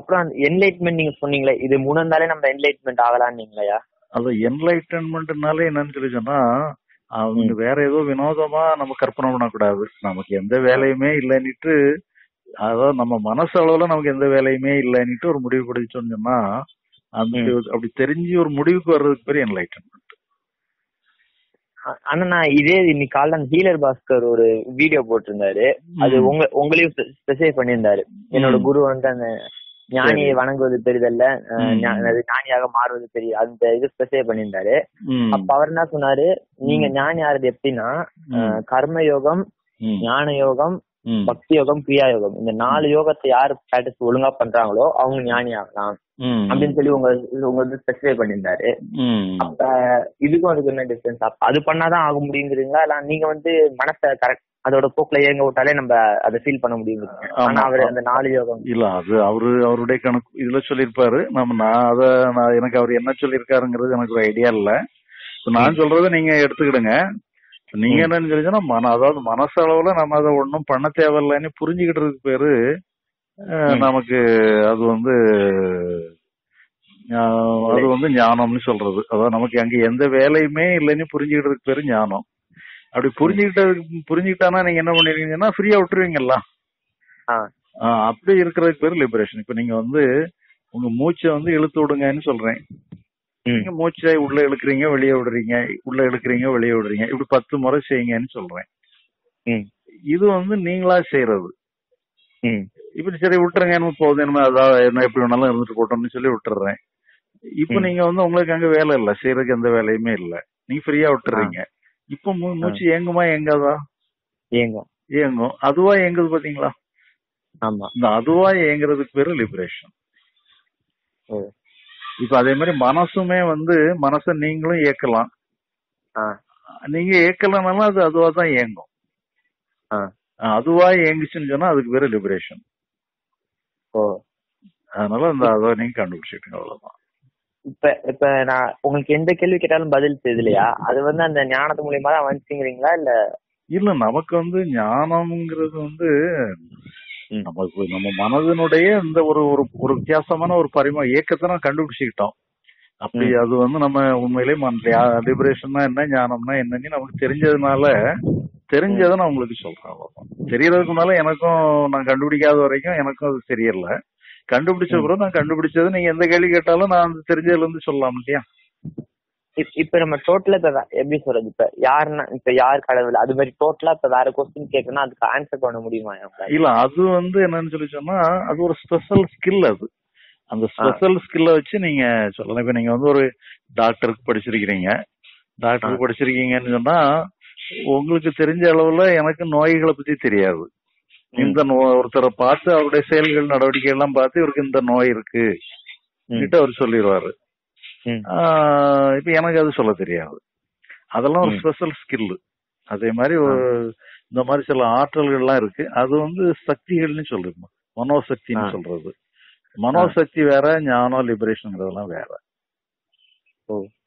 அப்புறம் என்லைட்மெண்ட் நீங்க சொன்னீங்களே இது முன்னாலே நம்ம என்லைட்மெண்ட் ஆகலாம்னீங்களா அது என்லைட்டன்மெண்ட்னாலே என்னன்னு சொல்லி சொன்னா அவங்க வேற ஏதோ வினோதமா நம்ம கற்பனை பண்ணக்கூடாது நமக்கு எந்த வேலையுமே இல்லைன்னுட்டு அதாவது நம்ம மனசு அளவுல நமக்கு எந்த வேலையுமே இல்லைன்னுட்டு ஒரு முடிவு பிடிச்சோம்னு சொன்னா அந்த அப்படி தெரிஞ்சு ஒரு முடிவுக்கு வர்றதுக்கு பேர் என்லைட்டன்மெண்ட் ஆனா நான் இதே இன்னைக்கு காலைல அந்த ஹீலர் பாஸ்கர் ஒரு வீடியோ போட்டிருந்தாரு அது உங்க உங்களையும் ஸ்பெசிஃபை பண்ணியிருந்தாரு என்னோட குரு வந்து அந்த ஞானியை வணங்குவது பெரிதல்ல ஞானியாக மாறுவது பெரிய அந்த இது ஸ்பெசிஃபை பண்ணியிருந்தாரு அப்ப அவர் என்ன சொன்னாரு நீங்க ஞானி ஆறது எப்படின்னா கர்ம யோகம் ஞான யோகம் பக்தி யோகம் கிரியா யோகம் இந்த நாலு யோகத்தை யாரு பிராக்டிஸ் ஒழுங்கா பண்றாங்களோ அவங்க ஞானி ஆகலாம் அப்படின்னு சொல்லி உங்க உங்க வந்து ஸ்பெசிஃபை பண்ணியிருந்தாரு அப்ப இதுக்கும் அதுக்கு என்ன டிஃபரன்ஸ் அது பண்ணாதான் ஆக முடியுங்கிறீங்களா இல்ல நீங்க வந்து மனசை கரெக்ட் அதோட போக்குல இயங்க விட்டாலே நம்ம அதை ஃபீல் பண்ண முடியும் ஆனா அவரு அந்த நாலு யோகம் இல்ல அது அவரு அவருடைய கணக்கு இதுல சொல்லிருப்பாரு நம்ம நான் அத நான் எனக்கு அவர் என்ன சொல்லிருக்காருங்கிறது எனக்கு ஒரு ஐடியா இல்ல நான் சொல்றத நீங்க எடுத்துக்கிடுங்க நீங்க என்னன்னு சொல்லிச்சுன்னா மன அதாவது மனசளவுல நம்ம அதை ஒன்றும் பண்ண தேவையில்லைன்னு புரிஞ்சுக்கிட்டதுக்கு பேரு நமக்கு அது வந்து அது வந்து ஞானம்னு சொல்றது அதாவது நமக்கு அங்க எந்த வேலையுமே இல்லைன்னு புரிஞ்சுக்கிட்டதுக்கு பேரு ஞானம் அப்படி புரிஞ்சுக்கிட்டதுக்கு புரிஞ்சுக்கிட்டானா நீங்க என்ன பண்ணிருக்கீங்கன்னா ஃப்ரீயா விட்டுருவீங்கல்ல அப்படி இருக்கிறதுக்கு பேரு லிபரேஷன் இப்ப நீங்க வந்து உங்க மூச்சை வந்து இழுத்து விடுங்கன்னு சொல்றேன் நீங்க மூச்சை உள்ள இழுக்கிறீங்க வெளியே விடுறீங்க உள்ள இழுக்கிறீங்க வெளியே விடுறீங்க இப்படி பத்து முறை செய்யுங்கன்னு சொல்றேன் இது வந்து நீங்களா செய்யறது இப்ப சரி விட்டுருங்க என்ன போகுது என்ன அதாவது என்ன எப்படி வேணாலும் இருந்துட்டு போட்டோம்னு சொல்லி விட்டுறேன் இப்ப நீங்க வந்து உங்களுக்கு அங்க வேலை இல்ல செய்யறதுக்கு எந்த வேலையுமே இல்ல நீங்க ஃப்ரீயா விட்டுறீங்க இப்ப மூச்சு ஏங்குமா ஏங்காதா ஏங்கும் ஏங்கும் அதுவா ஏங்குது பாத்தீங்களா ஆமா இந்த அதுவா ஏங்குறதுக்கு பேரு லிபரேஷன் இப்ப அதே மாதிரி மனசுமே வந்து மனச நீங்களும் இயக்கலாம் நீங்க இயக்கலனாலும் அது அதுவா தான் இயங்கும் அதுவா இயங்குச்சுன்னு சொன்னா அதுக்கு பேரு லிபரேஷன் அதனால அந்த அதை நீங்க கண்டுபிடிச்சிட்டீங்க அவ்வளவுதான் இப்ப இப்ப நான் உங்களுக்கு எந்த கேள்வி கேட்டாலும் பதில் தெரியலையா அது வந்து அந்த ஞானத்து மூலியமா தான் வந்துச்சுங்கிறீங்களா இல்ல இல்ல நமக்கு வந்து ஞானம்ங்கிறது வந்து நமக்கு நம்ம மனதினுடைய இந்த ஒரு ஒரு ஒரு வித்தியாசமான ஒரு பரிமா இயக்கத்தை நம்ம கண்டுபிடிச்சுக்கிட்டோம் அப்படி அது வந்து நம்ம உண்மையிலேயே லிபரேஷன்னா என்ன ஞானம்னா என்னன்னு நமக்கு தெரிஞ்சதுனால தெரிஞ்சதை நான் உங்களுக்கு சொல்றேன் அவ்வளவுதான் தெரியறதுக்கு முன்னால எனக்கும் நான் கண்டுபிடிக்காத வரைக்கும் எனக்கும் அது தெரியல கண்டுபிடிச்ச பிறகு நான் கண்டுபிடிச்சது நீங்க எந்த கேள்வி கேட்டாலும் நான் தெரிஞ்சதுல இருந்து சொல்லலாம் இல்லையா இப்ப நம்ம டோட்டலா இப்ப எப்படி சொல்றது இப்ப யாருன்னா இப்ப யார் கடவுள் அது மாதிரி டோட்டலா இப்ப வேற கொஸ்டின் கேட்கணும் அதுக்கு ஆன்சர் பண்ண முடியுமா இல்ல அது வந்து என்னன்னு சொல்லி சொன்னா அது ஒரு ஸ்பெஷல் ஸ்கில் அது அந்த ஸ்பெஷல் ஸ்கில்ல வச்சு நீங்க சொல்லலாம் இப்ப நீங்க வந்து ஒரு டாக்டருக்கு படிச்சிருக்கிறீங்க டாக்டருக்கு படிச்சிருக்கீங்கன்னு சொன்னா உங்களுக்கு தெரிஞ்ச அளவுல எனக்கு நோய்களை பத்தி தெரியாது இந்த ஒருத்தரை பார்த்து அவருடைய செயல்கள் நடவடிக்கை எல்லாம் பார்த்து இவருக்கு இந்த நோய் இருக்கு அவர் சொல்லிடுவாரு இப்ப எனக்கு அது சொல்ல தெரியாது அதெல்லாம் ஒரு ஸ்பெஷல் ஸ்கில் அதே மாதிரி இந்த மாதிரி சில ஆற்றல்கள்லாம் இருக்கு அது வந்து சக்திகள்னு சொல்றது மனோசக்தின்னு சொல்றது மனோசக்தி வேற ஞானம் லிபரேஷன்ங்கிறதெல்லாம் வேற